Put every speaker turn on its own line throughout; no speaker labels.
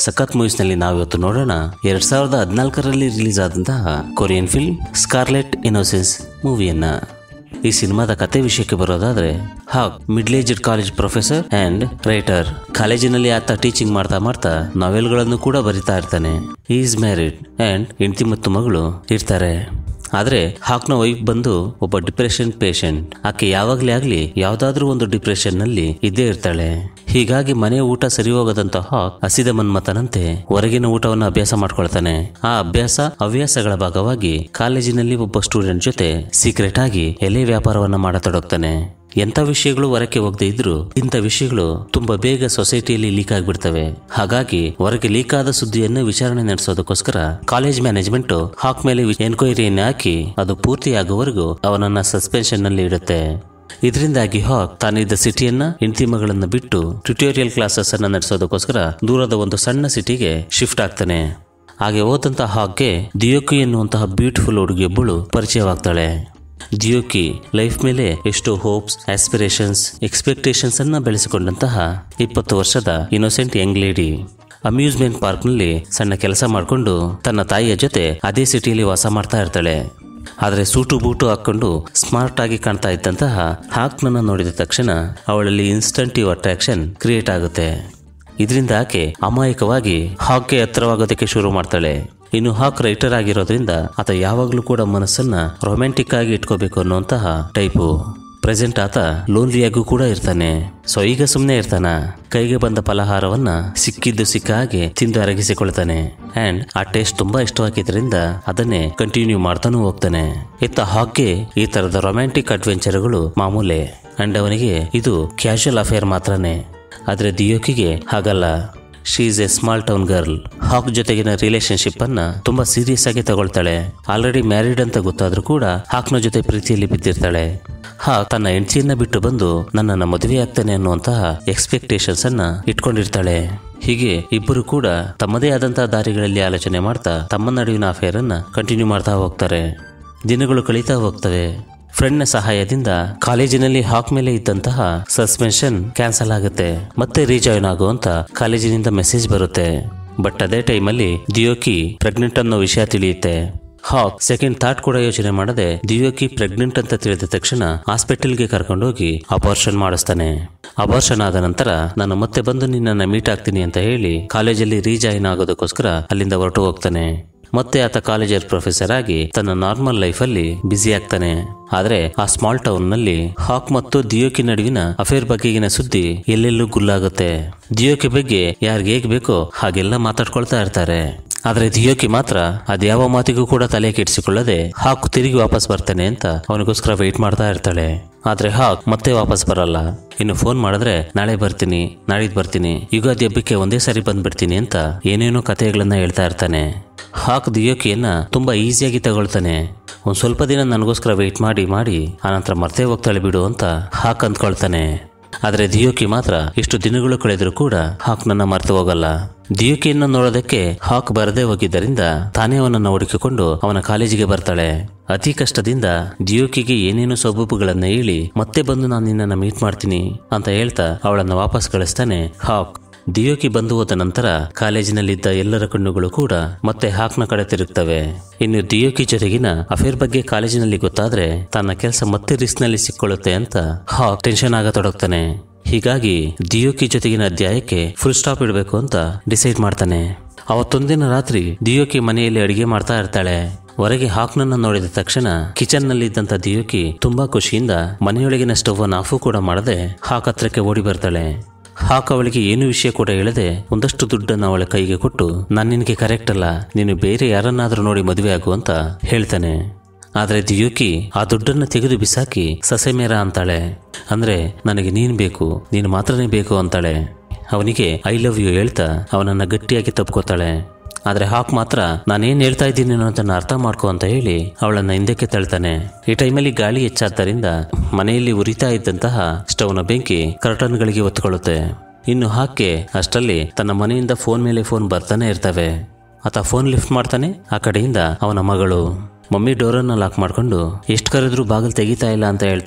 ಸಖತ್ ಮೂವೀಸ್ ನಲ್ಲಿ ನಾವು ಇವತ್ತು ನೋಡೋಣ ಎರಡ್ ಸಾವಿರದ ಹದಿನಾಲ್ಕರಲ್ಲಿ ರಿಲೀಸ್ ಆದಂತಹ ಕೊರಿಯನ್ ಫಿಲ್ಮ್ ಸ್ಕಾರ್ಲೆಟ್ ಇನೋಸೆನ್ಸ್ ಮೂವಿಯನ್ನ ಈ ಸಿನಿಮಾದ ಕತೆ ವಿಷಯಕ್ಕೆ ಬರೋದಾದ್ರೆ Hak middle aged college professor and writer ಕಾಲೇಜಿನಲ್ಲಿ ಆತ ಟೀಚಿಂಗ್ ಮಾಡ್ತಾ ಮಾಡ್ತಾ ನಾವೆಲ್ಗಳನ್ನು ಕೂಡ ಬರಿತಾ ಇರ್ತಾನೆ ಈಸ್ ಮ್ಯಾರಿಡ್ ಅಂಡ್ ಹೆಂಡತಿ ಮತ್ತು ಮಗಳು ಇರ್ತಾರೆ ಆದ್ರೆ ಹಾಕ್ನ ವೈಫ್ ಬಂದು ಒಬ್ಬ ಡಿಪ್ರೆಷನ್ ಪೇಷಂಟ್ ಆಕೆ ಯಾವಾಗ್ಲೇ ಆಗ್ಲಿ ಯಾವ್ದಾದ್ರೂ ಒಂದು ಡಿಪ್ರೆಷನ್ ನಲ್ಲಿ ಇದ್ದೇ ಇರ್ತಾಳೆ ಹೀಗಾಗಿ ಮನೆ ಊಟ ಸರಿ ಹೋಗದಂತ ಹಾಕ್ ಹಸಿದ ಮನ್ಮಥನಂತೆ ಹೊರಗಿನ ಊಟವನ್ನು ಅಭ್ಯಾಸ ಮಾಡ್ಕೊಳ್ತಾನೆ ಆ ಅಭ್ಯಾಸ ಹವ್ಯಾಸಗಳ ಭಾಗವಾಗಿ ಕಾಲೇಜಿನಲ್ಲಿ ಒಬ್ಬ ಸ್ಟೂಡೆಂಟ್ ಜೊತೆ ಸೀಕ್ರೆಟ್ ಆಗಿ ಎಲೆ ವ್ಯಾಪಾರವನ್ನ ಮಾಡತೊಡಗ್ತಾನೆ ಎಂಥ ವಿಷಯಗಳು ಹೊರಕ್ಕೆ ಹೋಗದೆ ಇದ್ರು ಇಂಥ ವಿಷಯಗಳು ತುಂಬಾ ಬೇಗ ಸೊಸೈಟಿಯಲ್ಲಿ ಲೀಕ್ ಆಗಿಬಿಡ್ತವೆ ಹಾಗಾಗಿ ಹೊರಗೆ ಲೀಕ್ ಆದ ಸುದ್ದಿಯನ್ನು ವಿಚಾರಣೆ ನಡೆಸೋದಕ್ಕೋಸ್ಕರ ಕಾಲೇಜ್ ಮ್ಯಾನೇಜ್ಮೆಂಟ್ ಹಾಕ್ ಮೇಲೆ ಎನ್ಕ್ವೈರಿಯನ್ನು ಹಾಕಿ ಅದು ಪೂರ್ತಿಯಾಗುವವರೆಗೂ ಅವನನ್ನ ಸಸ್ಪೆನ್ಷನ್ ನಲ್ಲಿ ಇಡುತ್ತೆ ಇದರಿಂದಾಗಿ ಹಾಕ್ ತಾನಿದ್ದ ಸಿಟಿಯನ್ನ ಹೆಂಡತಿ ಮಗಳನ್ನ ಬಿಟ್ಟು ಟ್ಯುಟೋರಿಯಲ್ ಕ್ಲಾಸಸ್ ಅನ್ನ ನಡೆಸೋದಕ್ಕೋಸ್ಕರ ದೂರದ ಒಂದು ಸಣ್ಣ ಸಿಟಿಗೆ ಶಿಫ್ಟ್ ಆಗ್ತಾನೆ ಹಾಗೆ ಹೋದಂತ ಹಾಕ್ಗೆ ದಿಯೋಕಿ ಎನ್ನುವಂತಹ ಬ್ಯೂಟಿಫುಲ್ ಹುಡುಗಿಯೊಬ್ಬಳು ಪರಿಚಯವಾಗ್ತಾಳೆ ದಿಯೋಕಿ ಲೈಫ್ ಮೇಲೆ ಎಷ್ಟೋ ಹೋಪ್ಸ್ ಆಸ್ಪಿರೇಷನ್ಸ್ ಎಕ್ಸ್ಪೆಕ್ಟೇಷನ್ಸ್ ಅನ್ನ ಬೆಳೆಸಿಕೊಂಡಂತಹ ಇಪ್ಪತ್ತು ವರ್ಷದ ಇನ್ನೋಸೆಂಟ್ ಯಂಗ್ ಲೇಡಿ ಅಮ್ಯೂಸ್ಮೆಂಟ್ ಪಾರ್ಕ್ನಲ್ಲಿ ಸಣ್ಣ ಕೆಲಸ ಮಾಡಿಕೊಂಡು ತನ್ನ ತಾಯಿಯ ಜೊತೆ ಅದೇ ಸಿಟಿಯಲ್ಲಿ ವಾಸ ಮಾಡ್ತಾ ಇರ್ತಾಳೆ ಆದರೆ ಸೂಟು ಬೂಟು ಹಾಕೊಂಡು ಸ್ಮಾರ್ಟ್ ಆಗಿ ಕಾಣ್ತಾ ಇದ್ದಂತಹ ಹಾಕ್ನನ್ನ ನೋಡಿದ ತಕ್ಷಣ ಅವಳಲ್ಲಿ ಇನ್ಸ್ಟಂಟಿವ್ ಅಟ್ರಾಕ್ಷನ್ ಕ್ರಿಯೇಟ್ ಆಗುತ್ತೆ ಇದರಿಂದ ಆಕೆ ಅಮಾಯಕವಾಗಿ ಹಾಕ್ಗೆ ಹತ್ರವಾಗೋದಕ್ಕೆ ಶುರು ಮಾಡ್ತಾಳೆ ಇನ್ನು ಹಾಕ್ ರೈಟರ್ ಆಗಿರೋದ್ರಿಂದ ಆತ ಯಾವಾಗಲೂ ಕೂಡ ಮನಸ್ಸನ್ನ ರೊಮ್ಯಾಂಟಿಕ್ ಆಗಿ ಇಟ್ಕೋಬೇಕು ಅನ್ನುವಂತಹ ಟೈಪು ಪ್ರೆಸೆಂಟ್ ಆತ ಲೋನ್ಲಿಯಾಗೂ ಕೂಡ ಇರ್ತಾನೆ ಸೊ ಈಗ ಸುಮ್ಮನೆ ಇರ್ತಾನ ಕೈಗೆ ಬಂದ ಫಲಹಾರವನ್ನ ಸಿಕ್ಕಿದ್ದು ಸಿಕ್ಕ ಹಾಗೆ ತಿಂದು ಅರಗಿಸಿಕೊಳ್ತಾನೆ ಅಂಡ್ ಆ ಟೇಸ್ಟ್ ತುಂಬಾ ಇಷ್ಟವಾಗಿದ್ರಿಂದ ಅದನ್ನೇ ಕಂಟಿನ್ಯೂ ಮಾಡ್ತಾನೂ ಹೋಗ್ತಾನೆ ಇತ್ತ ಹಾಕ್ಗೆ ಈ ತರದ ರೊಮ್ಯಾಂಟಿಕ್ ಅಡ್ವೆಂಚರ್ಗಳು ಮಾಮೂಲೆ ಅಂಡ್ ಅವನಿಗೆ ಇದು ಕ್ಯಾಶುಯಲ್ ಅಫೇರ್ ಮಾತ್ರನೇ ಆದ್ರೆ ದಿಯೋಕಿಗೆ ಹಾಗಲ್ಲ she is a small town girl Hak ಜೊತೆಗಿನ ರಿಲೇಶನ್ಶಿಪ್ ಅನ್ನ ತುಂಬಾ ಸೀರಿಯಸ್ ಆಗಿ ತಗೊಳ್ತಾಳೆ ಆಲ್ರೆಡಿ ಮ್ಯಾರಿಡ್ ಅಂತ ಗೊತ್ತಾದ್ರೂ ಕೂಡ ಹಾಕ್ನ ಜೊತೆ ಪ್ರೀತಿಯಲ್ಲಿ ಬಿದ್ದಿರ್ತಾಳೆ ಹಾಕ್ ತನ್ನ ಹೆಂಡತಿಯನ್ನ ಬಿಟ್ಟು ಬಂದು ನನ್ನನ್ನ ಮದುವೆ ಆಗ್ತಾನೆ ಅನ್ನುವಂತಹ ಎಕ್ಸ್ಪೆಕ್ಟೇಷನ್ಸ್ ಅನ್ನ ಇಟ್ಕೊಂಡಿರ್ತಾಳೆ ಹೀಗೆ ಇಬ್ಬರು ಕೂಡ ತಮ್ಮದೇ ಆದಂತಹ ದಾರಿಗಳಲ್ಲಿ ಆಲೋಚನೆ ಮಾಡ್ತಾ ತಮ್ಮ ನಡುವಿನ ಅಫೇರ್ ಅನ್ನ ಕಂಟಿನ್ಯೂ ಮಾಡ್ತಾ ಹೋಗ್ತಾರೆ ದಿನಗಳು ಕಳೀತಾ ಹೋಗ್ತವೆ ಫ್ರೆಂಡ್ನ ಸಹಾಯದಿಂದ ಕಾಲೇಜಿನಲ್ಲಿ ಹಾಕ್ ಮೇಲೆ ಇದ್ದಂತಹ ಸಸ್ಪೆನ್ಷನ್ ಕ್ಯಾನ್ಸಲ್ ಆಗುತ್ತೆ ಮತ್ತೆ ರೀಜಾಯಿನ್ ಆಗುವಂತ ಕಾಲೇಜಿನಿಂದ ಮೆಸೇಜ್ ಬರುತ್ತೆ ಬಟ್ ಅದೇ ಟೈಮಲ್ಲಿ ದಿಯೋಕಿ ಪ್ರೆಗ್ನೆಂಟ್ ಅನ್ನೋ ವಿಷಯ ತಿಳಿಯುತ್ತೆ ಹಾಕ್ ಸೆಕೆಂಡ್ ಥಾಟ್ ಕೂಡ ಯೋಚನೆ ಮಾಡದೆ ದಿಯೋಕಿ ಪ್ರೆಗ್ನೆಂಟ್ ಅಂತ ತಿಳಿದ ತಕ್ಷಣ ಹಾಸ್ಪಿಟಲ್ಗೆ ಕರ್ಕೊಂಡೋಗಿ ಅಪಾರ್ಷನ್ ಮಾಡಿಸ್ತಾನೆ ಅಪಾರ್ಷನ್ ಆದ ನಂತರ ನಾನು ಮತ್ತೆ ಬಂದು ನಿನ್ನನ್ನು ಮೀಟ್ ಆಗ್ತೀನಿ ಅಂತ ಹೇಳಿ ಕಾಲೇಜಲ್ಲಿ ರೀಜಾಯಿನ್ ಆಗೋದಕ್ಕೋಸ್ಕರ ಅಲ್ಲಿಂದ ಹೊರಟು ಹೋಗ್ತಾನೆ ಮತ್ತೆ ಆತ ಕಾಲೇಜರ್ ಪ್ರೊಫೆಸರ್ ಆಗಿ ತನ್ನ ನಾರ್ಮಲ್ ಲೈಫಲ್ಲಿ ಬ್ಯುಸಿ ಆಗ್ತಾನೆ ಆದ್ರೆ ಆ ಸ್ಮಾಲ್ ಟೌನ್ ನಲ್ಲಿ ಹಾಕ್ ಮತ್ತು ದಿಯೋಕಿ ನಡುವಿನ ಅಫೇರ್ ಬಗೆಗಿನ ಸುದ್ದಿ ಎಲ್ಲೆಲ್ಲೂ ಗುಲ್ಲಾಗುತ್ತೆ ದಿಯೋಕಿ ಬಗ್ಗೆ ಯಾರಿಗೆ ಹೇಗ್ ಬೇಕೋ ಹಾಗೆಲ್ಲ ಮಾತಾಡ್ಕೊಳ್ತಾ ಇರ್ತಾರೆ ಆದ್ರೆ ದಿಯೋಕಿ ಮಾತ್ರ ಅದ್ಯಾವ ಮಾತಿಗೂ ಕೂಡ ತಲೆ ಕೆಡಿಸಿಕೊಳ್ಳದೆ ಹಾಕ್ ತಿರುಗಿ ವಾಪಸ್ ಬರ್ತಾನೆ ಅಂತ ಅವನಿಗೋಸ್ಕರ ವೆಯ್ಟ್ ಮಾಡ್ತಾ ಇರ್ತಾಳೆ ಆದ್ರೆ ಹಾಕ್ ಮತ್ತೆ ವಾಪಸ್ ಬರಲ್ಲ ಇನ್ನು ಫೋನ್ ಮಾಡಿದ್ರೆ ನಾಳೆ ಬರ್ತೀನಿ ನಾಳಿದ್ ಬರ್ತೀನಿ ಯುಗಾದಿ ಹಬ್ಬಕ್ಕೆ ಒಂದೇ ಸಾರಿ ಬಂದ್ಬಿಡ್ತೀನಿ ಅಂತ ಏನೇನೋ ಕಥೆಗಳನ್ನ ಹೇಳ್ತಾ ಇರ್ತಾನೆ ಹಾಕ್ ದಿಯೋಕಿಯನ್ನ ತುಂಬಾ ಈಸಿಯಾಗಿ ತಗೊಳ್ತಾನೆ ಒಂದ್ ಸ್ವಲ್ಪ ದಿನ ನನಗೋಸ್ಕರ ವೆಯ್ಟ್ ಮಾಡಿ ಮಾಡಿ ಆನಂತರ ಮರ್ತೇ ಹೋಗ್ತಾಳೆ ಬಿಡು ಅಂತ ಹಾಕ್ ಅಂದ್ಕೊಳ್ತಾನೆ ಆದ್ರೆ ದಿಯೋಕಿ ಮಾತ್ರ ಇಷ್ಟು ದಿನಗಳು ಕಳೆದರೂ ಕೂಡ ಹಾಕ್ ನನ್ನ ಮರೆತು ಹೋಗಲ್ಲ ದಿಯೋಕಿಯನ್ನು ನೋಡೋದಕ್ಕೆ ಹಾಕ್ ಬರದೇ ಹೋಗಿದ್ದರಿಂದ ತಾನೇ ಅವನನ್ನು ಹುಡುಕಿಕೊಂಡು ಅವನ ಕಾಲೇಜಿಗೆ ಬರ್ತಾಳೆ ಅತಿ ಕಷ್ಟದಿಂದ ದಿಯೋಕಿಗೆ ಏನೇನು ಸೊಬೂಬುಗಳನ್ನ ಹೇಳಿ ಮತ್ತೆ ಬಂದು ನಾನು ನಿನ್ನನ್ನು ಮೀಟ್ ಮಾಡ್ತೀನಿ ಅಂತ ಹೇಳ್ತಾ ಅವಳನ್ನು ವಾಪಸ್ ಕಳಿಸ್ತಾನೆ ಹಾಕ್ ದಿಯೋಕಿ ಬಂದು ಹೋದ ನಂತರ ಕಾಲೇಜಿನಲ್ಲಿದ್ದ ಎಲ್ಲರ ಕಣ್ಣುಗಳು ಕೂಡ ಮತ್ತೆ ಹಾಕ್ನ ಕಡೆ ತಿರುಗ್ತವೆ ಇನ್ನು ದಿಯೋಕಿ ಜೊತೆಗಿನ ಅಫೇರ್ ಬಗ್ಗೆ ಕಾಲೇಜಿನಲ್ಲಿ ಗೊತ್ತಾದ್ರೆ ತನ್ನ ಕೆಲಸ ಮತ್ತೆ ರಿಸ್ಕ್ ನಲ್ಲಿ ಸಿಕ್ಕೊಳ್ಳುತ್ತೆ ಅಂತ ಹಾಕ್ ಟೆನ್ಷನ್ ಆಗತೊಡಗ್ತಾನೆ ಹೀಗಾಗಿ ದಿಯೋಕಿ ಜೊತೆಗಿನ ಅಧ್ಯಾಯಕ್ಕೆ ಫುಲ್ ಸ್ಟಾಪ್ ಇಡಬೇಕು ಅಂತ ಡಿಸೈಡ್ ಮಾಡ್ತಾನೆ ಅವತ್ತೊಂದಿನ ರಾತ್ರಿ ದಿಯೋಕಿ ಮನೆಯಲ್ಲಿ ಅಡಿಗೆ ಮಾಡ್ತಾ ಇರ್ತಾಳೆ ಹೊರಗೆ ಹಾಕ್ನನ್ನ ನೋಡಿದ ತಕ್ಷಣ ಕಿಚನ್ ನಲ್ಲಿದ್ದಂತ ದಿಯೋಕಿ ತುಂಬಾ ಖುಷಿಯಿಂದ ಮನೆಯೊಳಗಿನ ಸ್ಟವ್ ಅನ್ನು ಆಫು ಕೂಡ ಮಾಡದೆ ಹಾಕ್ ಹತ್ರಕ್ಕೆ ಓಡಿ ಬರ್ತಾಳೆ ಹಾಕ್ ಅವಳಿಗೆ ಏನು ವಿಷಯ ಕೂಡ ಹೇಳದೆ ಒಂದಷ್ಟು ದುಡ್ಡನ್ನು ಅವಳ ಕೈಗೆ ಕೊಟ್ಟು ನಾನು ನಿನಗೆ ಕರೆಕ್ಟ್ ಅಲ್ಲ ನೀನು ಬೇರೆ ಯಾರನ್ನಾದ್ರೂ ನೋಡಿ ಮದುವೆ ಆಗು ಅಂತ ಹೇಳ್ತಾನೆ ಆದ್ರೆ ದಿಯೋಕಿ ಆ ದುಡ್ಡನ್ನು ತೆಗೆದು ಬಿಸಾಕಿ ಸಸೆಮೇರ ಅಂತಾಳೆ ಅಂದ್ರೆ ನನಗೆ ನೀನ್ ಬೇಕು ನೀನು ಮಾತ್ರನೇ ಬೇಕು ಅಂತಾಳೆ ಅವನಿಗೆ ಐ ಲವ್ ಯು ಹೇಳ್ತಾ ಅವನನ್ನ ಗಟ್ಟಿಯಾಗಿ ತಪ್ಕೋತಾಳೆ ಆದ್ರೆ ಹಾಕ್ ಮಾತ್ರ ನಾನೇನ್ ಹೇಳ್ತಾ ಇದ್ದೀನಿ ಅನ್ನೋದನ್ನ ಅರ್ಥ ಮಾಡ್ಕೊ ಅಂತ ಹೇಳಿ ಅವಳನ್ನ ಹಿಂದಕ್ಕೆ ತಳ್ತಾನೆ ಈ ಟೈಮಲ್ಲಿ ಗಾಳಿ ಹೆಚ್ಚಾದ್ದರಿಂದ ಮನೆಯಲ್ಲಿ ಉರಿತಾ ಇದ್ದಂತಹ ಸ್ಟವ್ನ ಬೆಂಕಿ ಕರ್ಟನ್ಗಳಿಗೆ ಒತ್ಕೊಳ್ಳುತ್ತೆ ಇನ್ನು ಹಾಕೆ ಅಷ್ಟರಲ್ಲಿ ತನ್ನ ಮನೆಯಿಂದ ಫೋನ್ ಮೇಲೆ ಫೋನ್ ಬರ್ತಾನೆ ಇರ್ತವೆ ಆತ ಫೋನ್ ಲಿಫ್ಟ್ ಮಾಡ್ತಾನೆ ಆ ಕಡೆಯಿಂದ ಅವನ ಮಗಳು ಮಮ್ಮಿ ಡೋರನ್ನ ಲಾಕ್ ಮಾಡ್ಕೊಂಡು ಎಷ್ಟು ಕರೆದ್ರೂ ಬಾಗಿಲು ತೆಗಿತಾ ಇಲ್ಲ ಅಂತ ಹೇಳ್ತಾಳೆ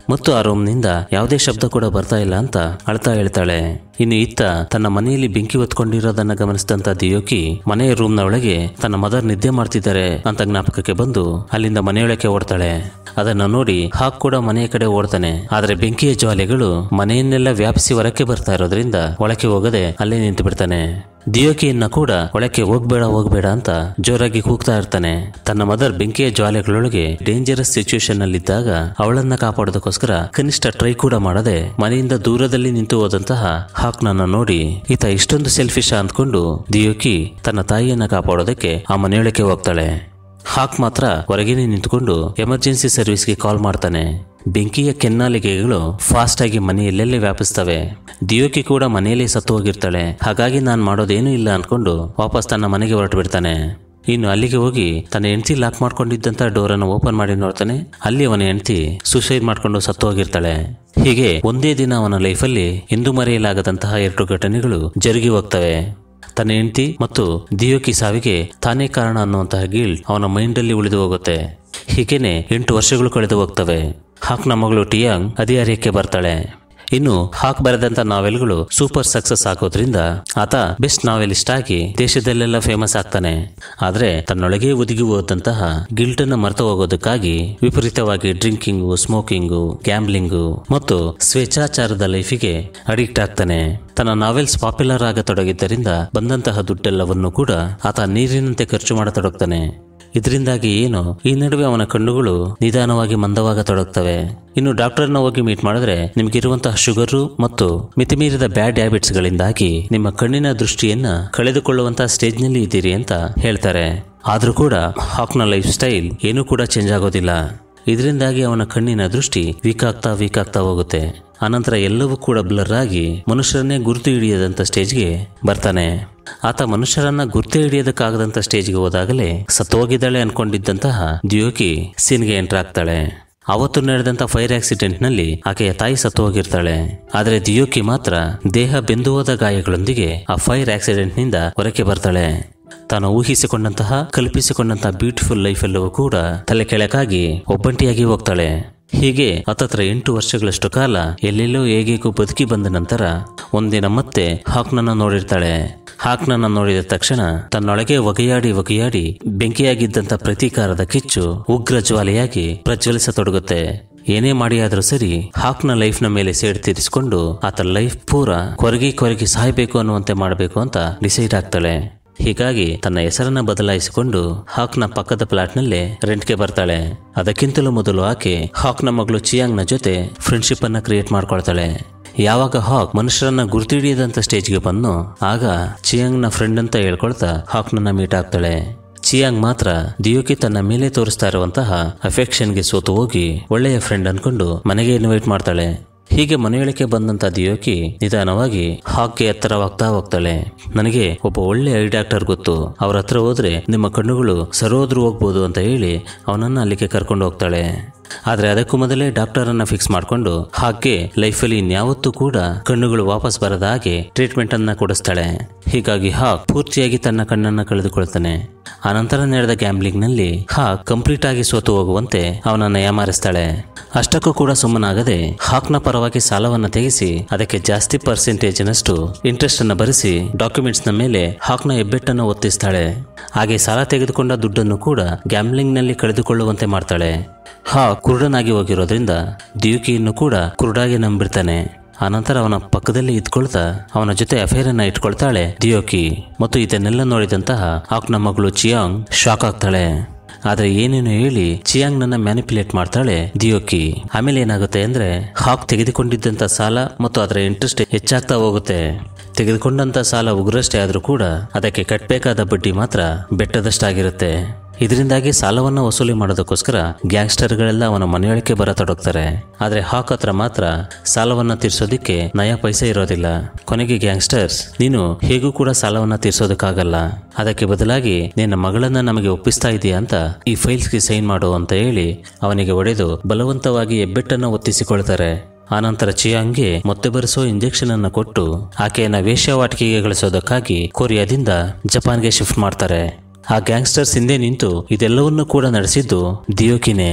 ಮತ್ತು ಆ ರೂಮ್ನಿಂದ ಯಾವುದೇ ಶಬ್ದ ಕೂಡ ಬರ್ತಾ ಇಲ್ಲ ಅಂತ ಅಳ್ತಾ ಹೇಳ್ತಾಳೆ ಇನ್ನು ಇತ್ತ ತನ್ನ ಮನೆಯಲ್ಲಿ ಬೆಂಕಿ ಹೊತ್ಕೊಂಡಿರೋದನ್ನ ಗಮನಿಸಿದಂತ ದಿಯೋಕಿ ಮನೆಯ ರೂಮ್ನ ಒಳಗೆ ತನ್ನ ಮದರ್ ನಿದ್ದೆ ಮಾಡ್ತಿದ್ದಾರೆ ಅಂತ ಜ್ಞಾಪಕಕ್ಕೆ ಬಂದು ಅಲ್ಲಿಂದ ಮನೆಯೊಳಕ್ಕೆ ಓಡ್ತಾಳೆ ಅದನ್ನ ನೋಡಿ ಹಾಕ್ ಕೂಡ ಮನೆಯ ಕಡೆ ಓಡ್ತಾನೆ ಆದ್ರೆ ಬೆಂಕಿಯ ಜ್ವಾಲೆಗಳು ಮನೆಯನ್ನೆಲ್ಲ ವ್ಯಾಪಿಸಿ ಹೊರಕ್ಕೆ ಬರ್ತಾ ಇರೋದ್ರಿಂದ ಒಳಕ್ಕೆ ಹೋಗದೆ ಅಲ್ಲೇ ನಿಂತು ಬಿಡ್ತಾನೆ ದಿಯೋಕಿಯನ್ನ ಕೂಡ ಒಳಕ್ಕೆ ಹೋಗ್ಬೇಡ ಹೋಗ್ಬೇಡ ಅಂತ ಜೋರಾಗಿ ಕೂಗ್ತಾ ಇರ್ತಾನೆ ತನ್ನ ಮದರ್ ಬೆಂಕಿಯ ಜ್ವಾಲೆಗಳೊಳಗೆ ಡೇಂಜರಸ್ ಸಿಚುವೇಶನ್ ನಲ್ಲಿದ್ದಾಗ ಅವಳನ್ನ ಕಾಪಾಡೋದಕ್ಕೋಸ್ಕರ ಕನಿಷ್ಠ ಟ್ರೈ ಕೂಡ ಮಾಡದೆ ಮನೆಯಿಂದ ದೂರದಲ್ಲಿ ನಿಂತು ಹೋದಂತಹ ಹಾಕ್ ನನ್ನ ನೋಡಿ ಈತ ಇಷ್ಟೊಂದು ಸೆಲ್ಫಿಶ್ ಅಂದ್ಕೊಂಡು ದಿಯೋಕಿ ತನ್ನ ತಾಯಿಯನ್ನ ಕಾಪಾಡೋದಕ್ಕೆ ಆ ಮನೆಯೊಳಕ್ಕೆ ಹೋಗ್ತಾಳೆ ಹಾಕ್ ಮಾತ್ರ ಹೊರಗೇನೆ ನಿಂತುಕೊಂಡು ಎಮರ್ಜೆನ್ಸಿ ಸರ್ವಿಸ್ಗೆ ಕಾಲ್ ಮಾಡ್ತಾನೆ ಬೆಂಕಿಯ ಕೆನ್ನಾಲಿಗೆಗಳು ಫಾಸ್ಟ್ ಆಗಿ ಮನೆಯಲ್ಲೆಲ್ಲೇ ವ್ಯಾಪಿಸ್ತವೆ ದಿಯೋಕಿ ಕೂಡ ಮನೆಯಲ್ಲೇ ಸತ್ತು ಹೋಗಿರ್ತಾಳೆ ಹಾಗಾಗಿ ನಾನು ಮಾಡೋದೇನೂ ಇಲ್ಲ ಅನ್ಕೊಂಡು ವಾಪಸ್ ತನ್ನ ಮನೆಗೆ ಹೊರಟು ಬಿಡ್ತಾನೆ ಇನ್ನು ಅಲ್ಲಿಗೆ ಹೋಗಿ ತನ್ನ ಹೆಂಡತಿ ಲಾಕ್ ಮಾಡ್ಕೊಂಡಿದ್ದಂತ ಡೋರನ್ನು ಓಪನ್ ಮಾಡಿ ನೋಡ್ತಾನೆ ಅಲ್ಲಿ ಅವನ ಹೆಂಡತಿ ಸುಸೈಡ್ ಮಾಡ್ಕೊಂಡು ಸತ್ತು ಹೋಗಿರ್ತಾಳೆ ಹೀಗೆ ಒಂದೇ ದಿನ ಅವನ ಲೈಫಲ್ಲಿ ಎಂದೂ ಮರೆಯಲಾಗದಂತಹ ಎರಡು ಘಟನೆಗಳು ಜರುಗಿ ಹೋಗ್ತವೆ ತನ್ನ ಹೆಂಡತಿ ಮತ್ತು ದಿಯೋಕಿ ಸಾವಿಗೆ ತಾನೇ ಕಾರಣ ಅನ್ನುವಂತಹ ಗೀಳ್ ಅವನ ಮೈಂಡಲ್ಲಿ ಉಳಿದು ಹೋಗುತ್ತೆ ಹೀಗೇನೆ ಎಂಟು ವರ್ಷಗಳು ಕಳೆದು ಹೋಗ್ತವೆ ಹಾಕ್ನ ಮಗಳು ಟಿಯಾಂಗ್ ಹದಿಹರೆಯಕ್ಕೆ ಬರ್ತಾಳೆ ಇನ್ನು ಹಾಕ್ ಬರೆದಂತ ನಾವೆಲ್ಗಳು ಸೂಪರ್ ಸಕ್ಸಸ್ ಆಗೋದ್ರಿಂದ ಆತ ಬೆಸ್ಟ್ ನಾವೆಲಿಸ್ಟ್ ಆಗಿ ದೇಶದಲ್ಲೆಲ್ಲ ಫೇಮಸ್ ಆಗ್ತಾನೆ ಆದ್ರೆ ತನ್ನೊಳಗೆ ಒದಗಿ ಹೋದಂತಹ ಗಿಲ್ಟನ್ನ ಮರೆತು ಹೋಗೋದಕ್ಕಾಗಿ ವಿಪರೀತವಾಗಿ ಡ್ರಿಂಕಿಂಗು ಸ್ಮೋಕಿಂಗು ಗ್ಯಾಮ್ಲಿಂಗು ಮತ್ತು ಸ್ವೇಚ್ಛಾಚಾರದ ಲೈಫಿಗೆ ಅಡಿಕ್ಟ್ ಆಗ್ತಾನೆ ತನ್ನ ನಾವೆಲ್ಸ್ ಪಾಪ್ಯುಲರ್ ಆಗತೊಡಗಿದ್ದರಿಂದ ಬಂದಂತಹ ದುಡ್ಡೆಲ್ಲವನ್ನು ಕೂಡ ಆತ ನೀರಿನಂತೆ ಖರ್ಚು ಮಾಡತೊಡಗ್ತಾನೆ ಇದರಿಂದಾಗಿ ಏನು ಈ ನಡುವೆ ಅವನ ಕಣ್ಣುಗಳು ನಿಧಾನವಾಗಿ ಮಂದವಾಗತೊಡಗ್ತವೆ ಇನ್ನು ಡಾಕ್ಟರ್ನ ಹೋಗಿ ಮೀಟ್ ಮಾಡಿದ್ರೆ ನಿಮಗಿರುವಂತಹ ಶುಗರು ಮತ್ತು ಮಿತಿಮೀರಿದ ಬ್ಯಾಡ್ ಹ್ಯಾಬಿಟ್ಸ್ ಗಳಿಂದಾಗಿ ನಿಮ್ಮ ಕಣ್ಣಿನ ದೃಷ್ಟಿಯನ್ನ ಕಳೆದುಕೊಳ್ಳುವಂತಹ ಸ್ಟೇಜ್ನಲ್ಲಿ ಇದ್ದೀರಿ ಅಂತ ಹೇಳ್ತಾರೆ ಆದ್ರೂ ಕೂಡ ಹಾಕ್ನ ಲೈಫ್ ಸ್ಟೈಲ್ ಏನೂ ಕೂಡ ಚೇಂಜ್ ಆಗೋದಿಲ್ಲ ಇದರಿಂದಾಗಿ ಅವನ ಕಣ್ಣಿನ ದೃಷ್ಟಿ ವೀಕ್ ಆಗ್ತಾ ವೀಕ್ ಆಗ್ತಾ ಹೋಗುತ್ತೆ ಅನಂತರ ಎಲ್ಲವೂ ಕೂಡ ಬ್ಲರ್ ಆಗಿ ಮನುಷ್ಯರನ್ನೇ ಗುರುತು ಹಿಡಿಯದಂತ ಸ್ಟೇಜ್ಗೆ ಬರ್ತಾನೆ ಆತ ಮನುಷ್ಯರನ್ನ ಗುರುತೇ ಹಿಡಿಯೋದಕ್ಕಾಗದಂತ ಸ್ಟೇಜ್ಗೆ ಹೋದಾಗಲೇ ಸತ್ತು ಹೋಗಿದ್ದಾಳೆ ಅನ್ಕೊಂಡಿದ್ದಂತಹ ದಿಯೋಕಿ ಸೀನ್ಗೆ ಎಂಟರ್ ಆಗ್ತಾಳೆ ಅವತ್ತು ನಡೆದಂತ ಫೈರ್ ಆಕ್ಸಿಡೆಂಟ್ ನಲ್ಲಿ ಆಕೆಯ ತಾಯಿ ಸತ್ತು ಹೋಗಿರ್ತಾಳೆ ಆದ್ರೆ ದಿಯೋಕಿ ಮಾತ್ರ ದೇಹ ಬೆಂದು ಹೋದ ಗಾಯಗಳೊಂದಿಗೆ ಆ ಫೈರ್ ಆಕ್ಸಿಡೆಂಟ್ ನಿಂದ ಹೊರಕ್ಕೆ ಬರ್ತಾಳೆ ತಾನು ಊಹಿಸಿಕೊಂಡಂತಹ ಕಲ್ಪಿಸಿಕೊಂಡಂತಹ ಬ್ಯೂಟಿಫುಲ್ ಲೈಫ್ ಎಲ್ಲವೂ ಕೂಡ ತಲೆ ಕೆಳಕಾಗಿ ಒಬ್ಬಂಟಿಯಾಗಿ ಹೋಗ್ತಾಳೆ ಹೀಗೆ ಹತ್ತತ್ರ ಎಂಟು ವರ್ಷಗಳಷ್ಟು ಕಾಲ ಎಲ್ಲೆಲ್ಲೋ ಹೇಗೇಗೋ ಬದುಕಿ ಬಂದ ನಂತರ ಒಂದಿನ ಮತ್ತೆ ಹಾಕ್ನನ್ನ ನೋಡಿರ್ತಾಳೆ ಹಾಕ್ನನ್ನ ನೋಡಿದ ತಕ್ಷಣ ತನ್ನೊಳಗೆ ಒಗೆಯಾಡಿ ಒಗೆಯಾಡಿ ಬೆಂಕಿಯಾಗಿದ್ದಂತ ಪ್ರತೀಕಾರದ ಕಿಚ್ಚು ಉಗ್ರ ಜ್ವಾಲೆಯಾಗಿ ಪ್ರಜ್ವಲಿಸತೊಡಗುತ್ತೆ ಏನೇ ಮಾಡಿ ಆದ್ರೂ ಸರಿ ಹಾಕ್ನ ಲೈಫ್ನ ಮೇಲೆ ಸೇಡ್ ತೀರಿಸಿಕೊಂಡು ಆತ ಲೈಫ್ ಪೂರ ಕೊರಗಿ ಕೊರಗಿ ಸಾಯ್ಬೇಕು ಅನ್ನುವಂತೆ ಮಾಡಬೇಕು ಅಂತ ಡಿಸೈಡ್ ಆಗ್ತಾಳೆ ಹೀಗಾಗಿ ತನ್ನ ಹೆಸರನ್ನ ಬದಲಾಯಿಸಿಕೊಂಡು ಹಾಕ್ನ ಪಕ್ಕದ ಫ್ಲಾಟ್ನಲ್ಲೇ ರೆಂಟ್ಗೆ ಬರ್ತಾಳೆ ಅದಕ್ಕಿಂತಲೂ ಮೊದಲು ಆಕೆ ಹಾಕ್ನ ಮಗಳು ಚಿಯಾಂಗ್ನ ಜೊತೆ ಫ್ರೆಂಡ್ಶಿಪ್ ಅನ್ನ ಕ್ರಿಯೇಟ್ ಮಾಡ್ಕೊಳ್ತಾಳೆ ಯಾವಾಗ ಹಾಕ್ ಮನುಷ್ಯರನ್ನ ಗುರ್ತಿಡಿಯದಂತ ಸ್ಟೇಜ್ಗೆ ಬಂದು ಆಗ ಚಿಯಾಂಗ್ನ ಫ್ರೆಂಡ್ ಅಂತ ಹೇಳ್ಕೊಳ್ತಾ ಹಾಕ್ನನ್ನ ಮೀಟ್ ಆಗ್ತಾಳೆ ಚಿಯಾಂಗ್ ಮಾತ್ರ ದಿಯೋಕಿ ತನ್ನ ಮೇಲೆ ತೋರಿಸ್ತಾ ಇರುವಂತಹ ಅಫೆಕ್ಷನ್ಗೆ ಸೋತು ಹೋಗಿ ಒಳ್ಳೆಯ ಫ್ರೆಂಡ್ ಅನ್ಕೊಂಡು ಮನೆಗೆ ಇನ್ವೈಟ್ ಮಾಡ್ತಾಳೆ ಹೀಗೆ ಮನೆಯೊಳಕ್ಕೆ ಬಂದಂತ ದಿಯೋಕಿ ನಿಧಾನವಾಗಿ ಹಾಕ್ಗೆ ಎತ್ತರವಾಗ್ತಾ ಹೋಗ್ತಾಳೆ ನನಗೆ ಒಬ್ಬ ಒಳ್ಳೆ ಐ ಡಾಕ್ಟರ್ ಗೊತ್ತು ಅವ್ರ ಹತ್ರ ಹೋದ್ರೆ ನಿಮ್ಮ ಕಣ್ಣುಗಳು ಸರೋದ್ರು ಹೋಗ್ಬೋದು ಅಂತ ಹೇಳಿ ಅವನನ್ನ ಅಲ್ಲಿಗೆ ಕರ್ಕೊಂಡು ಹೋಗ್ತಾಳೆ ಆದ್ರೆ ಅದಕ್ಕೂ ಮೊದಲೇ ಡಾಕ್ಟರ್ ಅನ್ನ ಫಿಕ್ಸ್ ಮಾಡ್ಕೊಂಡು ಹಾಗೆ ಲೈಫಲ್ಲಿ ಇನ್ಯಾವತ್ತೂ ಕೂಡ ಕಣ್ಣುಗಳು ವಾಪಸ್ ಬರದ ಹಾಗೆ ಟ್ರೀಟ್ಮೆಂಟ್ ಅನ್ನ ಕೊಡಿಸ್ತಾಳೆ ಹೀಗಾಗಿ ಹಾಕ್ ಪೂರ್ತಿಯಾಗಿ ತನ್ನ ಕಣ್ಣನ್ನ ಕಳೆದುಕೊಳ್ತಾನೆ ಆನಂತರ ನಡೆದ ಗ್ಯಾಂಬ್ಲಿಂಗ್ ನಲ್ಲಿ ಹಾಕ್ ಕಂಪ್ಲೀಟ್ ಆಗಿ ಸೋತು ಹೋಗುವಂತೆ ಅವನನ್ನ ಯಾಮಾರಿಸ್ತಾಳೆ ಅಷ್ಟಕ್ಕೂ ಕೂಡ ಸುಮ್ಮನಾಗದೆ ಹಾಕ್ನ ಪರವಾಗಿ ಸಾಲವನ್ನ ತೆಗೆಸಿ ಅದಕ್ಕೆ ಜಾಸ್ತಿ ಪರ್ಸೆಂಟೇಜ್ ನಷ್ಟು ಇಂಟ್ರೆಸ್ಟ್ ಅನ್ನ ಭರಿಸಿ ಡಾಕ್ಯುಮೆಂಟ್ಸ್ ನ ಮೇಲೆ ಹಾಕ್ನ ಹೆಬ್ಬೆಟ್ಟನ್ನು ಒತ್ತಿಸ್ತಾಳೆ ಹಾಗೆ ಸಾಲ ತೆಗೆದುಕೊಂಡ ದುಡ್ಡನ್ನು ಕೂಡ ಗ್ಯಾಮ್ಲಿಂಗ್ ನಲ್ಲಿ ಕಳೆದುಕೊಳ್ಳುವಂತೆ ಮಾಡ್ತಾಳೆ ಹಾ ಕುರುಡನಾಗಿ ಹೋಗಿರೋದ್ರಿಂದ ದಿಯುಕಿಯನ್ನು ಕೂಡ ಕುರುಡಾಗಿ ನಂಬಿರ್ತಾನೆ ಆನಂತರ ಅವನ ಪಕ್ಕದಲ್ಲಿ ಇದ್ಕೊಳ್ತಾ ಅವನ ಜೊತೆ ಅಫೇರ್ ಅನ್ನ ಇಟ್ಕೊಳ್ತಾಳೆ ದಿಯೋಕಿ ಮತ್ತು ಇದನ್ನೆಲ್ಲ ನೋಡಿದಂತಹ ಹಾಕ್ನ ಮಗಳು ಚಿಯಾಂಗ್ ಶಾಕ್ ಆಗ್ತಾಳೆ ಆದ್ರೆ ಏನೇನು ಹೇಳಿ ಚಿಯಾಂಗ್ ನನ್ನ ಮ್ಯಾನಿಪುಲೇಟ್ ಮಾಡ್ತಾಳೆ ದಿಯೋಕಿ ಆಮೇಲೆ ಏನಾಗುತ್ತೆ ಅಂದ್ರೆ ಹಾಕ್ ತೆಗೆದುಕೊಂಡಿದ್ದಂತ ಸಾಲ ಮತ್ತು ಅದರ ಇಂಟ್ರೆಸ್ಟ್ ಹೆಚ್ಚಾಗ್ತಾ ಹೋಗುತ್ತೆ ತೆಗೆದುಕೊಂಡಂತ ಸಾಲ ಉಗ್ರಷ್ಟೇ ಆದ್ರೂ ಕೂಡ ಅದಕ್ಕೆ ಕಟ್ಟಬೇಕಾದ ಬಡ್ಡಿ ಮಾತ್ರ ಬೆಟ್ಟದಷ್ಟಾಗಿರುತ್ತೆ ಇದರಿಂದಾಗಿ ಸಾಲವನ್ನ ವಸೂಲಿ ಮಾಡೋದಕ್ಕೋಸ್ಕರ ಗ್ಯಾಂಗ್ಸ್ಟರ್ಗಳೆಲ್ಲ ಅವನ ಮನೆಯೊಳಕ್ಕೆ ಬರತೊಡಗ್ತಾರೆ ಆದ್ರೆ ಹಾಕ್ ಹತ್ರ ಮಾತ್ರ ಸಾಲವನ್ನ ತೀರ್ಸೋದಿಕ್ಕೆ ನಯ ಪೈಸೆ ಇರೋದಿಲ್ಲ ಕೊನೆಗೆ ಗ್ಯಾಂಗ್ಸ್ಟರ್ಸ್ ನೀನು ಹೇಗೂ ಕೂಡ ಸಾಲವನ್ನ ತೀರ್ಸೋದಕ್ಕಾಗಲ್ಲ ಅದಕ್ಕೆ ಬದಲಾಗಿ ನಿನ್ನ ಮಗಳನ್ನ ನಮಗೆ ಒಪ್ಪಿಸ್ತಾ ಇದೆಯಾ ಅಂತ ಈ ಫೈಲ್ಸ್ಗೆ ಸೈನ್ ಮಾಡು ಅಂತ ಹೇಳಿ ಅವನಿಗೆ ಒಡೆದು ಬಲವಂತವಾಗಿ ಹೆಬ್ಬೆಟ್ಟನ್ನ ಒತ್ತಿಸಿಕೊಳ್ತಾರೆ ಆನಂತರ ಚಿಯಾಂಗ್ಗೆ ಮತ್ತೆ ಬರೆಸೋ ಇಂಜೆಕ್ಷನ್ ಅನ್ನ ಕೊಟ್ಟು ಆಕೆಯನ್ನ ವೇಶ್ಯಾವಾಟಿಕೆಗೆ ಗಳಿಸೋದಕ್ಕಾಗಿ ಕೊರಿಯಾದಿಂದ ಜಪಾನ್ಗೆ ಶಿಫ್ಟ್ ಮಾಡ್ತಾರೆ ಆ ಗ್ಯಾಂಗ್ಸ್ಟರ್ಸ್ ಹಿಂದೆ ನಿಂತು ಇದೆಲ್ಲವನ್ನೂ ಕೂಡ ನಡೆಸಿದ್ದು ದಿಯೋಕಿನೇ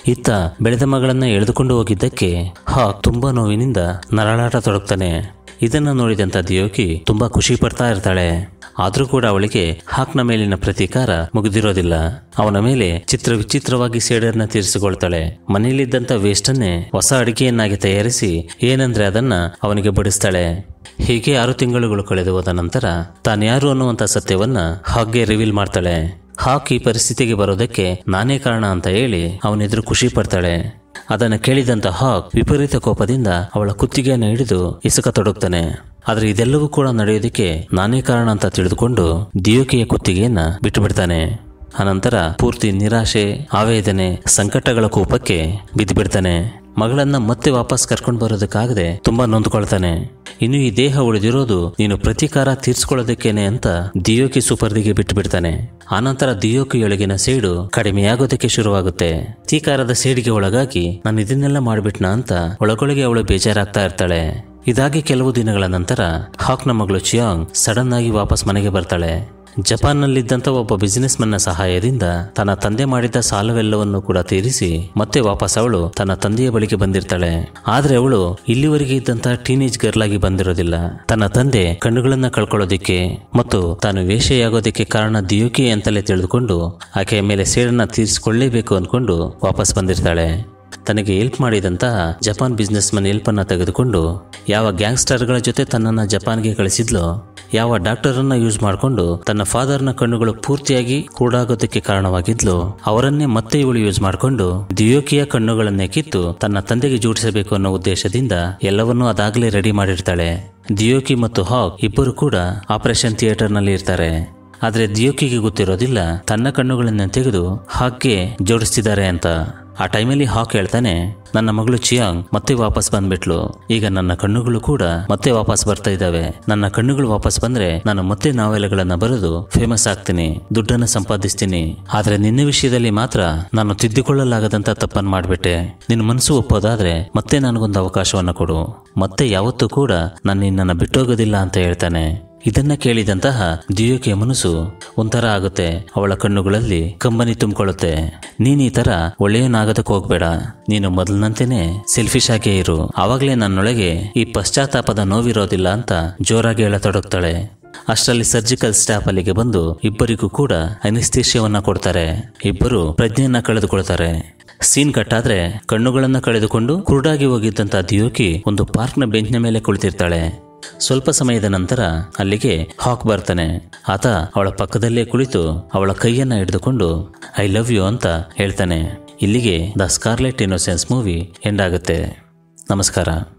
ಇತ್ತ ಬೆಳೆದ ಮಗಳನ್ನ ಎಳೆದುಕೊಂಡು ಹೋಗಿದ್ದಕ್ಕೆ ಹಾಕ್ ತುಂಬಾ ನೋವಿನಿಂದ ನರಳಾಟ ತೊಡಗ್ತಾನೆ ಇದನ್ನ ನೋಡಿದಂತ ದಿಯೋಕಿ ತುಂಬಾ ಖುಷಿ ಪಡ್ತಾ ಇರ್ತಾಳೆ ಆದ್ರೂ ಕೂಡ ಅವಳಿಗೆ ಹಾಕ್ನ ಮೇಲಿನ ಪ್ರತೀಕಾರ ಮುಗಿದಿರೋದಿಲ್ಲ ಅವನ ಮೇಲೆ ಚಿತ್ರ ವಿಚಿತ್ರವಾಗಿ ಸೇಡನ್ನ ತೀರಿಸಿಕೊಳ್ತಾಳೆ ಮನೆಯಲ್ಲಿದ್ದಂತ ವೇಸ್ಟನ್ನೇ ಹೊಸ ಅಡಿಗೆಯನ್ನಾಗಿ ತಯಾರಿಸಿ ಏನಂದ್ರೆ ಅದನ್ನ ಅವನಿಗೆ ಬಡಿಸ್ತಾಳೆ ಹೀಗೆ ಆರು ತಿಂಗಳುಗಳು ಕಳೆದು ಹೋದ ನಂತರ ತಾನ್ಯಾರು ಅನ್ನುವಂಥ ಸತ್ಯವನ್ನ ಹಾಗೆ ರಿವೀಲ್ ಮಾಡ್ತಾಳೆ ಹಾಕ್ ಈ ಪರಿಸ್ಥಿತಿಗೆ ಬರೋದಕ್ಕೆ ನಾನೇ ಕಾರಣ ಅಂತ ಹೇಳಿ ಅವನೆದುರು ಖುಷಿ ಪಡ್ತಾಳೆ ಅದನ್ನ ಕೇಳಿದಂತ ಹಾಕ್ ವಿಪರೀತ ಕೋಪದಿಂದ ಅವಳ ಕುತ್ತಿಗೆಯನ್ನು ಹಿಡಿದು ಇಸುಕ ತೊಡಗ್ತಾನೆ ಆದ್ರೆ ಇದೆಲ್ಲವೂ ಕೂಡ ನಡೆಯೋದಕ್ಕೆ ನಾನೇ ಕಾರಣ ಅಂತ ತಿಳಿದುಕೊಂಡು ದಿಯೋಕಿಯ ಕುತ್ತಿಗೆಯನ್ನ ಬಿಟ್ಟು ಬಿಡ್ತಾನೆ ಅನಂತರ ಪೂರ್ತಿ ನಿರಾಶೆ ಆವೇದನೆ ಸಂಕಟಗಳ ಕೂಪಕ್ಕೆ ಬಿದ್ದು ಬಿಡ್ತಾನೆ ಮಗಳನ್ನ ಮತ್ತೆ ವಾಪಸ್ ಕರ್ಕೊಂಡು ಬರೋದಕ್ಕಾಗದೆ ತುಂಬಾ ನೊಂದ್ಕೊಳ್ತಾನೆ ಇನ್ನು ಈ ದೇಹ ಉಳಿದಿರೋದು ನೀನು ಪ್ರತೀಕಾರ ತೀರ್ಸ್ಕೊಳ್ಳೋದಕ್ಕೇನೆ ಅಂತ ದಿಯೋಕಿ ಸುಪರ್ದಿಗೆ ಬಿಟ್ಟು ಬಿಡ್ತಾನೆ ಆನಂತರ ದಿಯೋಕಿಯೊಳಗಿನ ಸೇಡು ಕಡಿಮೆಯಾಗೋದಕ್ಕೆ ಶುರುವಾಗುತ್ತೆ ಪ್ರತೀಕಾರದ ಸೇಡಿಗೆ ಒಳಗಾಗಿ ನಾನು ಇದನ್ನೆಲ್ಲ ಮಾಡ್ಬಿಟ್ನಾ ಅಂತ ಒಳಗೊಳಗೆ ಅವಳು ಬೇಜಾರಾಗ್ತಾ ಇರ್ತಾಳೆ ಇದಾಗಿ ಕೆಲವು ದಿನಗಳ ನಂತರ ಹಾಕ್ನ ಮಗಳು ಚಿಯಾಂಗ್ ಸಡನ್ ಆಗಿ ವಾಪಸ್ ಮನೆಗೆ ಬರ್ತಾಳೆ ಜಪಾನ್ನಲ್ಲಿದ್ದಂಥ ಒಬ್ಬ ಬಿಸಿನೆಸ್ ಮನ್ನ ಸಹಾಯದಿಂದ ತನ್ನ ತಂದೆ ಮಾಡಿದ ಸಾಲವೆಲ್ಲವನ್ನು ಕೂಡ ತೀರಿಸಿ ಮತ್ತೆ ವಾಪಸ್ ಅವಳು ತನ್ನ ತಂದೆಯ ಬಳಿಗೆ ಬಂದಿರ್ತಾಳೆ ಆದ್ರೆ ಅವಳು ಇಲ್ಲಿವರೆಗೆ ಇದ್ದಂತ ಟೀನೇಜ್ ಗರ್ಲ್ ಆಗಿ ಬಂದಿರೋದಿಲ್ಲ ತನ್ನ ತಂದೆ ಕಣ್ಣುಗಳನ್ನ ಕಳ್ಕೊಳ್ಳೋದಿಕ್ಕೆ ಮತ್ತು ತಾನು ವೇಷೆಯಾಗೋದಕ್ಕೆ ಕಾರಣ ದಿಯೋಕಿ ಅಂತಲೇ ತಿಳಿದುಕೊಂಡು ಆಕೆಯ ಮೇಲೆ ಸೇಡನ್ನ ತೀರಿಸಿಕೊಳ್ಳೇಬೇಕು ಅನ್ಕೊಂಡು ವಾಪಸ್ ಬಂದಿರ್ತಾಳೆ ತನಗೆ ಹೆಲ್ಪ್ ಮಾಡಿದಂತಹ ಜಪಾನ್ ಬಿಸ್ನೆಸ್ ಮನ್ ಹೆಲ್ಪನ್ನು ತೆಗೆದುಕೊಂಡು ಯಾವ ಗ್ಯಾಂಗ್ಸ್ಟರ್ಗಳ ಜೊತೆ ತನ್ನನ್ನು ಜಪಾನ್ಗೆ ಕಳಿಸಿದ್ಲೋ ಯಾವ ಡಾಕ್ಟರನ್ನ ಯೂಸ್ ಮಾಡಿಕೊಂಡು ತನ್ನ ಫಾದರ್ನ ಕಣ್ಣುಗಳು ಪೂರ್ತಿಯಾಗಿ ಕೂಡಾಗೋದಕ್ಕೆ ಕಾರಣವಾಗಿದ್ಲು ಅವರನ್ನೇ ಮತ್ತೆ ಇವಳು ಯೂಸ್ ಮಾಡಿಕೊಂಡು ದಿಯೋಕಿಯ ಕಣ್ಣುಗಳನ್ನೇ ಕಿತ್ತು ತನ್ನ ತಂದೆಗೆ ಜೋಡಿಸಬೇಕು ಅನ್ನೋ ಉದ್ದೇಶದಿಂದ ಎಲ್ಲವನ್ನೂ ಅದಾಗಲೇ ರೆಡಿ ಮಾಡಿರ್ತಾಳೆ ದಿಯೋಕಿ ಮತ್ತು ಹಾಕ್ ಇಬ್ಬರು ಕೂಡ ಆಪರೇಷನ್ ಥಿಯೇಟರ್ನಲ್ಲಿ ಇರ್ತಾರೆ ಆದ್ರೆ ದಿಯೋಕಿಗೆ ಗೊತ್ತಿರೋದಿಲ್ಲ ತನ್ನ ಕಣ್ಣುಗಳನ್ನ ತೆಗೆದು ಹಾಕ್ಗೆ ಜೋಡಿಸ್ತಿದ್ದಾರೆ ಅಂತ ಆ ಟೈಮಲ್ಲಿ ಹಾಕ್ ಹೇಳ್ತಾನೆ ನನ್ನ ಮಗಳು ಚಿಯಾಂಗ್ ಮತ್ತೆ ವಾಪಸ್ ಬಂದ್ಬಿಟ್ಲು ಈಗ ನನ್ನ ಕಣ್ಣುಗಳು ಕೂಡ ಮತ್ತೆ ವಾಪಸ್ ಬರ್ತಾ ಇದ್ದಾವೆ ನನ್ನ ಕಣ್ಣುಗಳು ವಾಪಸ್ ಬಂದ್ರೆ ನಾನು ಮತ್ತೆ ನಾವೆಲ್ಲಗಳನ್ನ ಬರೆದು ಫೇಮಸ್ ಆಗ್ತೀನಿ ದುಡ್ಡನ್ನ ಸಂಪಾದಿಸ್ತೀನಿ ಆದ್ರೆ ನಿನ್ನ ವಿಷಯದಲ್ಲಿ ಮಾತ್ರ ನಾನು ತಿದ್ದುಕೊಳ್ಳಲಾಗದಂತ ತಪ್ಪನ್ನು ಮಾಡ್ಬಿಟ್ಟೆ ನಿನ್ನ ಮನಸ್ಸು ಒಪ್ಪೋದಾದ್ರೆ ಮತ್ತೆ ನನಗೊಂದು ಅವಕಾಶವನ್ನ ಕೊಡು ಮತ್ತೆ ಯಾವತ್ತೂ ಕೂಡ ನಾನು ನಿನ್ನನ್ನು ಬಿಟ್ಟೋಗೋದಿಲ್ಲ ಅಂತ ಹೇಳ್ತಾನೆ ಇದನ್ನ ಕೇಳಿದಂತಹ ದಿಯೋಕಿಯ ಮನಸ್ಸು ಒಂಥರ ಆಗುತ್ತೆ ಅವಳ ಕಣ್ಣುಗಳಲ್ಲಿ ಕಂಬನಿ ತುಂಬಿಕೊಳ್ಳುತ್ತೆ ನೀನ್ ಈ ತರ ಒಳ್ಳೆಯವನಾಗೋದಕ್ಕೆ ಹೋಗ್ಬೇಡ ನೀನು ಮೊದಲಿನಂತೆಯೇ ಸೆಲ್ಫಿಶ್ ಆಗೇ ಇರು ಆವಾಗಲೇ ನನ್ನೊಳಗೆ ಈ ಪಶ್ಚಾತ್ತಾಪದ ನೋವಿರೋದಿಲ್ಲ ಅಂತ ಜೋರಾಗಿ ಹೇಳತೊಡಗ್ತಾಳೆ ಅಷ್ಟರಲ್ಲಿ ಸರ್ಜಿಕಲ್ ಸ್ಟಾಫ್ ಅಲ್ಲಿಗೆ ಬಂದು ಇಬ್ಬರಿಗೂ ಕೂಡ ಅನಿಸ್ತೇಷ್ಯವನ್ನ ಕೊಡ್ತಾರೆ ಇಬ್ಬರು ಪ್ರಜ್ಞೆಯನ್ನ ಕಳೆದುಕೊಳ್ತಾರೆ ಸೀನ್ ಕಟ್ಟಾದ್ರೆ ಕಣ್ಣುಗಳನ್ನ ಕಳೆದುಕೊಂಡು ಕುರುಡಾಗಿ ಹೋಗಿದ್ದಂತ ದಿಯೋಕಿ ಒಂದು ಪಾರ್ಕ್ನ ಬೆಂಚ್ನ ಮೇಲೆ ಕುಳಿತಿರ್ತಾಳೆ ಸ್ವಲ್ಪ ಸಮಯದ ನಂತರ ಅಲ್ಲಿಗೆ ಹಾಕ್ ಬರ್ತಾನೆ ಆತ ಅವಳ ಪಕ್ಕದಲ್ಲೇ ಕುಳಿತು ಅವಳ ಕೈಯನ್ನ ಹಿಡಿದುಕೊಂಡು ಐ ಲವ್ ಯು ಅಂತ ಹೇಳ್ತಾನೆ ಇಲ್ಲಿಗೆ the Scarlet Innocence movie end ಆಗುತ್ತೆ ನಮಸ್ಕಾರ